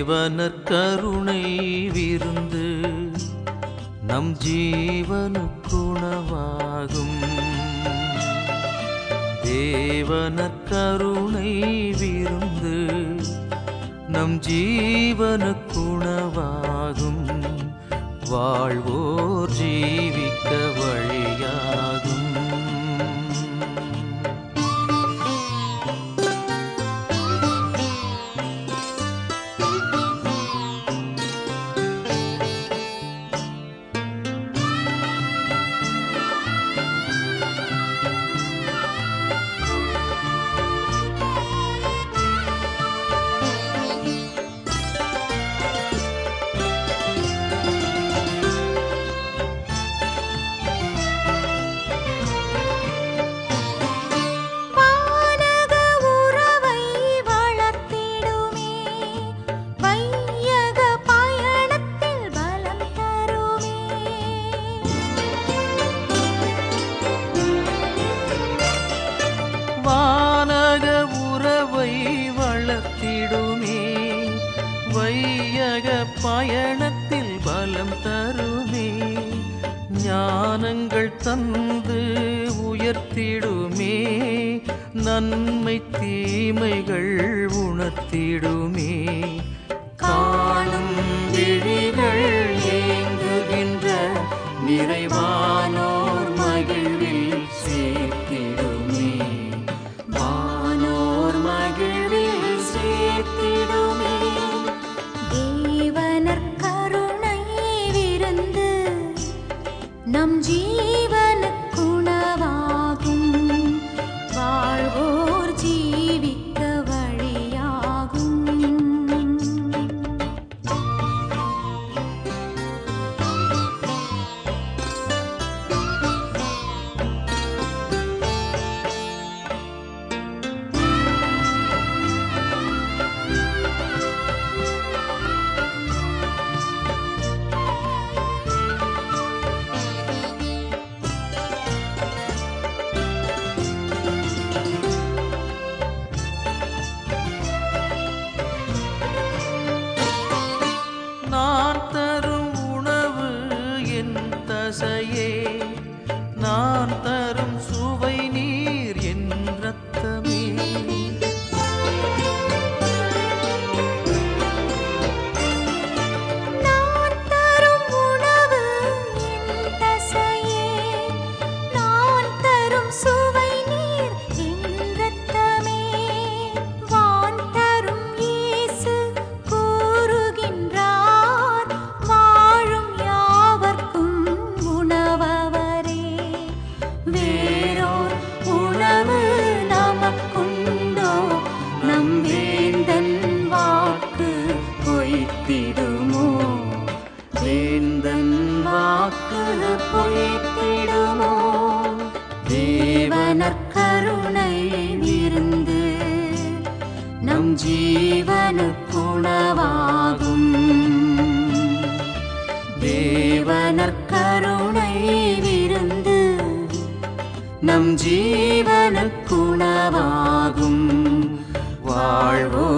தேவனர் கருணை விருந்து நம் ஜீவனுக்குணவாகும் தேவனர் கருணை விருந்து நம் ஜீவனுக்குணவாகும் வாழ்வோர் ஜீவிக்க வழியாகும் வானக உறவை வளர்த்திடுமே வையக பயணத்தில் பலம் தருமே வானக உறவை வளர்த்திடுமே வையக பயணத்தில் பலம் தருமே ஞானங்கள் தந்து உயர்த்திடுமே நன்மை தீமைகள் உணர்த்திடுமே காணும் விழிகள் ஏங்குகின்ற நிறைவானோர் மகிழ்வில் சேர்த்திடுமே வானோர் மகிழ்வில் சேர்த்திடுமே தேவனர் கருணை விருந்து நம் ஜீவனுக்குணவாகும் வாழ்வோர் ஜீவிக்க வழியாகும் நான் தரும் உணவு என் தசையே நான் தரும் சுவை நீர் என் ரத்தமே நான் தரும் உணவு என் தசையே நான் தரும் சுவை நீர் என் ரத்தமே வான் தரும் இயேசு கூறுகின்றார் வாழும் யாவர்க்கும் உணவவரே வேறோர் உணவு நமக்குண்டோ நம் வேந்தன் வாக்கு பொய்த்திடுமோ வேந்தன் வாக்கு பொய்த்திடுமோ தேவனர் கருணை விருந்து நம் ஜீவனுக்குணவாகும் தேவனர் கருணை விருந்து நம் ஜீவனுக்குணவாகும் வாழ்வோ